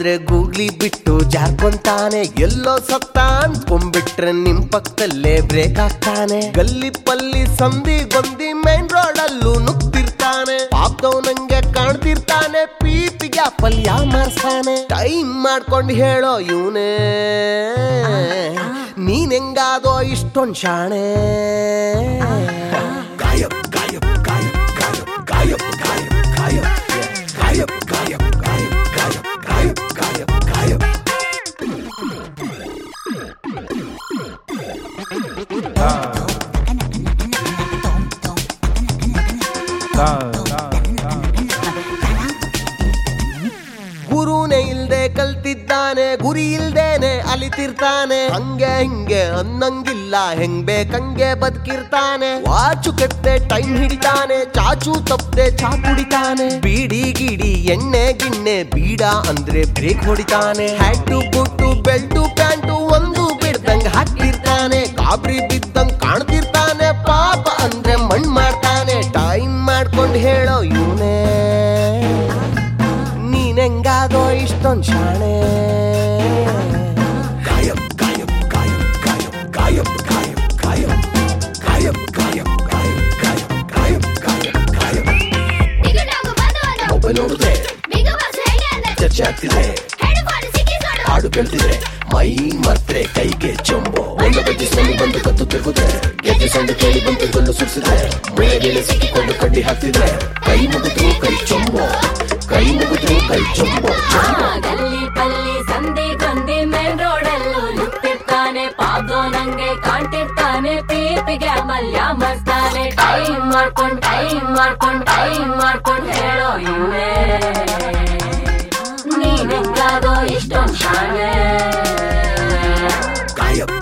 ಹೋದ್ರೆ ಗೂಗ್ಲಿ ಬಿಟ್ಟು ಜಾರ್ಕೊಂತಾನೆ ಎಲ್ಲೋ ಸತ್ತ ಅನ್ಕೊಂಡ್ಬಿಟ್ರೆ ನಿಮ್ ಪಕ್ಕದಲ್ಲೇ ಬ್ರೇಕ್ ಆಗ್ತಾನೆ ಗಲ್ಲಿ ಪಲ್ಲಿ ಸಂಧಿ ಗೊಂದಿ ಮೈನ್ ರೋಡ್ ಅಲ್ಲೂ ನುಗ್ತಿರ್ತಾನೆ ಪಾಪ್ದವನಂಗೆ ಕಾಣ್ತಿರ್ತಾನೆ ಪೀಪಿ ಗ್ಯಾಪಲ್ ಯಾವ ಮಾರ್ಸ್ತಾನೆ ಟೈಮ್ ಮಾಡ್ಕೊಂಡು ಹೇಳೋ ಇವನೇ ನೀನ್ ಹೆಂಗಾದೋ ಇಷ್ಟೊಂದ್ ಶಾಣೆ ಗಾಯಬ್ ಗಾಯಬ್ ಗಾಯಬ್ ಗಾಯಬ್ ಗಾಯಬ್ ಗಾಯಬ್ ಗಾಯಬ್ ಗಾಯಬ್ ಗಾಯಬ್ ಗಾಯಬ್ ಗಾಯಬ್ ಗಾಯಬ್ ಗಾಯಬ್ ಗಾಯಬ್ ಗುರುನೇ ಇಲ್ದೆ ಕಲ್ತಿದ್ದಾನೆ ಗುರಿ ಇಲ್ದೇನೆ ಅಲಿತಿರ್ತಾನೆ ಹಂಗೆ ಹಿಂಗೆ ಅನ್ನಂಗಿಲ್ಲ ಹೆಂಗ್ ಬೇಕಂಗೆ ಬದುಕಿರ್ತಾನೆ ವಾಚು ಕೆತ್ತೆ ಟೈಮ್ ಹಿಡಿತಾನೆ ಚಾಚು ತಪ್ಪದೆ ಚಾ ಕುಡಿತಾನೆ ಬೀಡಿ ಗಿಡಿ ಎಣ್ಣೆ ಗಿಣ್ಣೆ ಬೀಡ ಅಂದ್ರೆ ಬ್ರೇಕ್ ಹೊಡಿತಾನೆ ಹ್ಯಾಟು ಬುಟ್ಟು ಬೆಲ್ಟು ಪ್ಯಾಂಟು ಒಂದು ಬಿಡ್ದಂಗ್ ಹಾಕ್ತಿರ್ತಾನೆ ಕಾಬ್ರಿ ಬಿದ್ದಂಗ್ ಕಾಣ್ತಿರ್ತಾನೆ ಪಾಪ ಅಂದ್ರೆ ಮಣ್ ಮಾಡ್ತಾನೆ ಟೈಮ್ ಮಾಡ್ಕೊಂಡ್ ಹೇಳೋ ಇವನೇ ನೀನೆಂಗಾದೋ ಇಷ್ಟೊಂದ್ ಶಾಣೆ ಗಾಯಬ್ ಗಾಯಬ್ ಗಾಯಬ್ ಗಾಯಬ್ ಗಾಯಬ್ ಗಾಯಬ್ ಗಾಯಬ್ ಗಾಯಬ್ ಗಾಯಬ್ ಗಾಯಬ್ ಗಾಯಬ್ ಗಾಯಬ್ ಗಾಯಬ್ ಗಾಯಬ್ ಟಿಕೆಟ್ ಬಂದು ಮೊಬೈಲ್ ನೋಡಿದ್ರೆ ಬಿಗ್ ಬಾಸ್ ಹೇಗೆ ಅಂದ್ರೆ ಚರ್ಚೆ ಆಗ್ತಿದೆ ಹೆಡ್ಫೋನ್ ಸಿಕ್ಕಿಸ್ಕೊಂಡು ಹಾಡು ಕೇಳ್ತಿದ್ರೆ ಮೈ ಮರ್ತ್ರೆ ಕೈಗೆ ಚೊಂಬು ಒಂದು ಗಜ್ಜಿ ಸೊಳ್ಳು ಬಂದು ಕತ್ತು ತಿರುಗುತ್ತೆ ಗೆಜ್ಜೆ ಸೊಂಡು ಕೇಳಿ ಬಂದು ಗಲ್ಲು ಸುರಿಸಿದ್ರೆ ಬೆಳೆಗೆಲೆ ಸಿಕ್ಕಿಕೊಂಡು ಕಡ್ಡಿ ಹಾಕ್ತಿದ್ರೆ ಕೈ ಮುಗಿದ್ರು ಕೈ ಚೊಂಬು ಕೈ ಮುಗಿದ್ರು ಕೈ ಚೊಂಬು ಚೊಂಬು ಗಲ್ಲಿ ಪಲ್ಲಿ ಸಂಧಿ ಗೊಂದಿ ಮೇನ್ ರೋಡಲ್ಲೂ ನುಗ್ತಿರ್ತಾನೆ ಪಾದೋ ನಂಗೆ ಕಾಣ್ತಿರ್ತಾನೆ ಪೀಪಿಗೆ ಮಲ್ಯ ಮಸ್ತಾನೆ ಟೈಮ್ ಮಾಡ್ಕೊಂಡ್ ಟೈಮ್ ಮಾಡ್ಕೊಂಡ್ ಟೈಮ್ ಮಾಡ್ಕೊಂಡ್ ಹೇಳೋ ಇವೇ ನೀನೆಂಗಾದೋ ಇಷ್ಟೊಂದ್ ಶಾಣೆ ಗಾಯಬ್